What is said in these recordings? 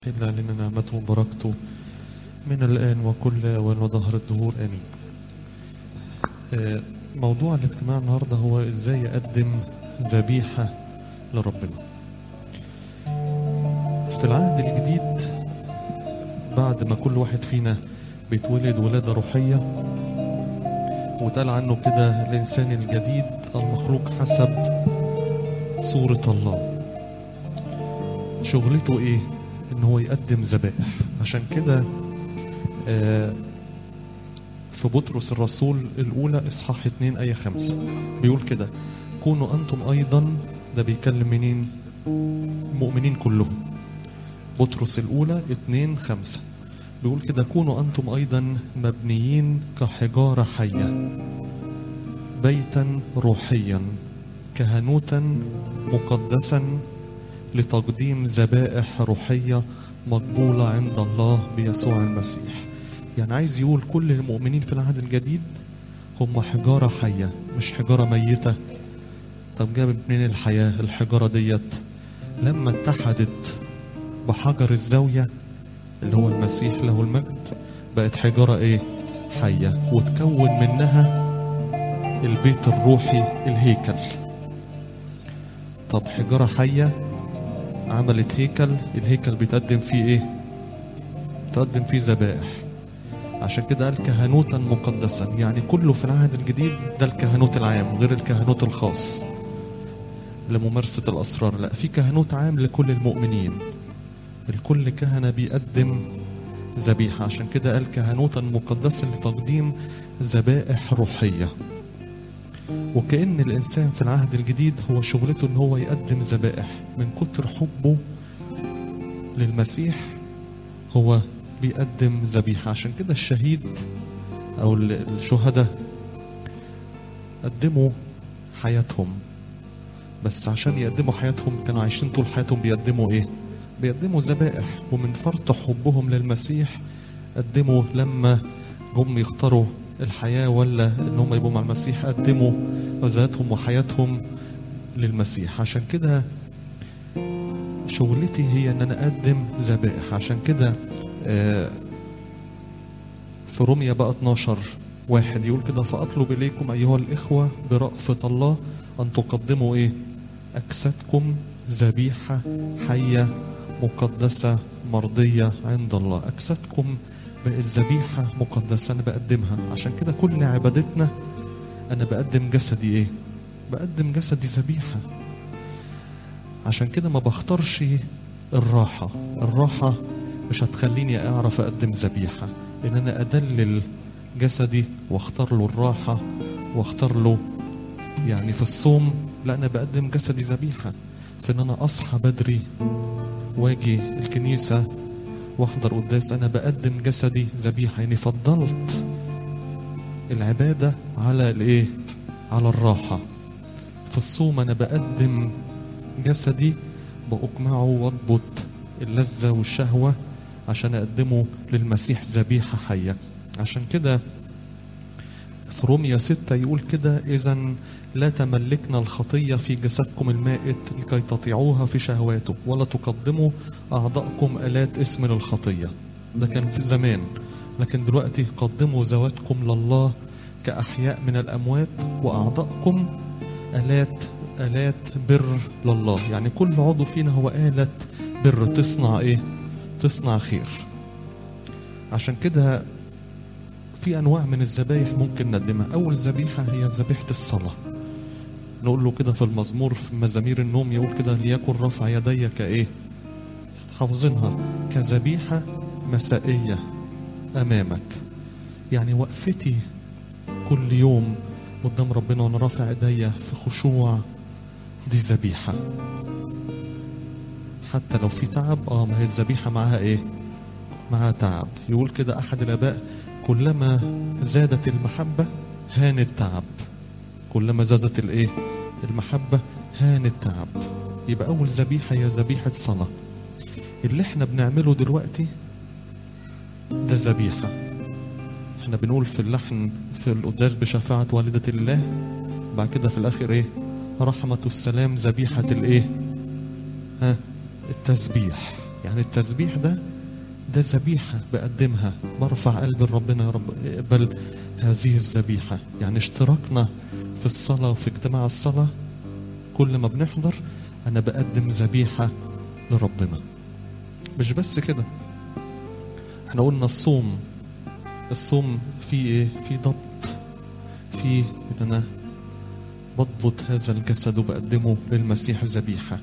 حل علينا نعمته وبركته من الآن وكل أوان وظهر الدهور آمين آه، موضوع الاجتماع النهاردة هو إزاي أقدم ذبيحة لربنا في العهد الجديد بعد ما كل واحد فينا بيتولد ولادة روحية وتقال عنه كده الإنسان الجديد المخلوق حسب صورة الله شغلته إيه؟ ان هو يقدم ذبائح عشان كده آه، في بطرس الرسول الأولى إصحاح 2 آية 5 بيقول كده كونوا أنتم أيضا ده بيكلم منين مؤمنين كلهم بطرس الأولى 2 5 بيقول كده كونوا أنتم أيضا مبنيين كحجارة حية بيتا روحيا كهنوتا مقدسا لتقديم ذبائح روحية مقبولة عند الله بيسوع المسيح يعني عايز يقول كل المؤمنين في العهد الجديد هم حجارة حية مش حجارة ميتة طب جابت منين الحياة الحجارة ديت لما اتحدت بحجر الزاوية اللي هو المسيح له المجد بقت حجارة ايه حية وتكون منها البيت الروحي الهيكل طب حجارة حية عملت هيكل الهيكل بيتقدم فيه ايه بيتقدم فيه ذبائح عشان كده قال كهنوتا مقدسا يعني كله في العهد الجديد ده الكهنوت العام غير الكهنوت الخاص لممارسة الأسرار لا في كهنوت عام لكل المؤمنين الكل كهنة بيقدم ذبيحة عشان كده قال كهنوتا مقدسا لتقديم ذبائح روحية وكأن الإنسان في العهد الجديد هو شغلته إن هو يقدم ذبائح من كتر حبه للمسيح هو بيقدم ذبيحة عشان كده الشهيد أو الشهداء قدموا حياتهم بس عشان يقدموا حياتهم كانوا عايشين طول حياتهم بيقدموا إيه؟ بيقدموا ذبائح ومن فرط حبهم للمسيح قدموا لما جم يختاروا الحياة ولا ان هم يبقوا مع المسيح قدموا ذاتهم وحياتهم للمسيح عشان كده شغلتي هي ان انا اقدم ذبائح عشان كده آه، في روميا بقى 12 واحد يقول كده فاطلب اليكم ايها الاخوه برأفة الله ان تقدموا ايه اجسادكم ذبيحه حيه مقدسه مرضيه عند الله اجسادكم بقت ذبيحة مقدسة أنا بقدمها عشان كده كل عبادتنا أنا بقدم جسدي إيه؟ بقدم جسدي ذبيحة عشان كده ما بختارش الراحة الراحة مش هتخليني أعرف أقدم ذبيحة إن أنا أدلل جسدي واختار له الراحة واختار له يعني في الصوم لا أنا بقدم جسدي ذبيحة في إن أنا أصحى بدري واجي الكنيسة واحضر قداس انا بقدم جسدي ذبيحه يعني فضلت العباده على الايه على الراحه في الصوم انا بقدم جسدي باقمعه واضبط اللذه والشهوه عشان اقدمه للمسيح ذبيحه حيه عشان كده في روميا ستة يقول كده إذا لا تملكنا الخطية في جسدكم المائت لكي تطيعوها في شهواته ولا تقدموا أعضاءكم آلات اسم للخطية ده كان في زمان لكن دلوقتي قدموا ذواتكم لله كأحياء من الأموات وأعضاءكم آلات آلات بر لله يعني كل عضو فينا هو آلة بر تصنع إيه تصنع خير عشان كده في انواع من الذبايح ممكن نقدمها اول ذبيحه هي ذبيحه الصلاه نقول له كده في المزمور في مزامير النوم يقول كده ليكن رفع يدي كايه حافظينها كذبيحه مسائيه امامك يعني وقفتي كل يوم قدام ربنا وانا رافع ايديا في خشوع دي ذبيحه حتى لو في تعب اه ما هي الذبيحه معاها ايه معاها تعب يقول كده احد الاباء كلما زادت المحبة هان التعب كلما زادت الايه المحبة هان التعب يبقى أول ذبيحة هي ذبيحة صلاة اللي احنا بنعمله دلوقتي ده ذبيحة احنا بنقول في اللحن في القداس بشفاعة والدة الله بعد كده في الآخر ايه رحمة السلام ذبيحة الايه ها التسبيح يعني التسبيح ده ده ذبيحة بقدمها برفع قلبي لربنا يا رب اقبل هذه الذبيحة يعني اشتراكنا في الصلاة وفي اجتماع الصلاة كل ما بنحضر أنا بقدم ذبيحة لربنا مش بس كده احنا قلنا الصوم الصوم فيه ايه فيه ضبط فيه ان انا بضبط هذا الجسد وبقدمه للمسيح ذبيحة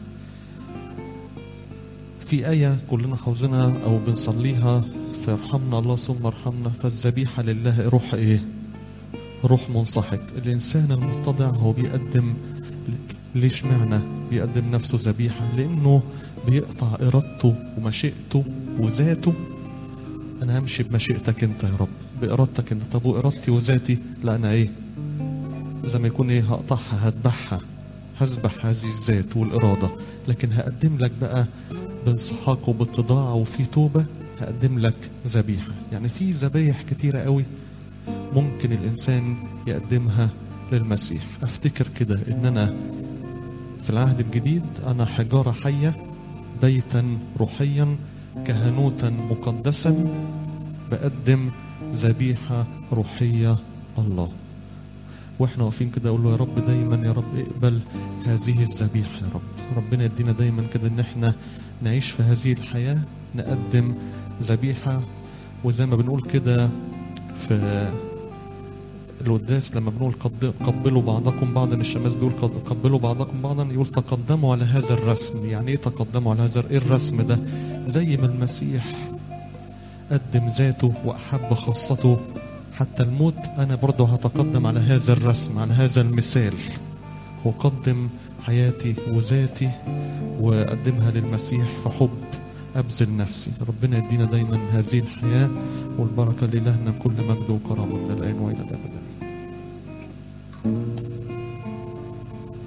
في آية كلنا حافظينها أو بنصليها فارحمنا الله ثم ارحمنا فالذبيحة لله روح إيه؟ روح منصحك الإنسان المتضع هو بيقدم ليش معنى بيقدم نفسه ذبيحة لأنه بيقطع إرادته ومشيئته وذاته أنا همشي بمشيئتك أنت يا رب بإرادتك أنت طب وإرادتي وذاتي لا أنا إيه زي ما يكون إيه هقطعها هذبحها هذبح هذه الذات والإرادة لكن هقدم لك بقى بانسحاق وباتضاع وفي توبة هقدم لك ذبيحة يعني في ذبايح كتيرة قوي ممكن الإنسان يقدمها للمسيح أفتكر كده إن أنا في العهد الجديد أنا حجارة حية بيتا روحيا كهنوتا مقدسا بقدم ذبيحة روحية الله واحنا واقفين كده اقول له يا رب دايما يا رب اقبل هذه الذبيحه يا رب ربنا يدينا دايما كده ان احنا نعيش في هذه الحياه نقدم ذبيحه وزي ما بنقول كده في القداس لما بنقول قد- قبلوا بعضكم بعضا الشماس بيقول قد- قبلوا بعضكم بعضا يقول تقدموا على هذا الرسم يعني ايه تقدموا على هذا ايه الرسم ده زي ما المسيح قدم ذاته واحب خاصته حتى الموت انا برضه هتقدم على هذا الرسم على هذا المثال وقدم حياتي وذاتي واقدمها للمسيح في حب ابذل نفسي ربنا يدينا دايما هذه الحياه والبركه لالهنا كل مجد وكرامه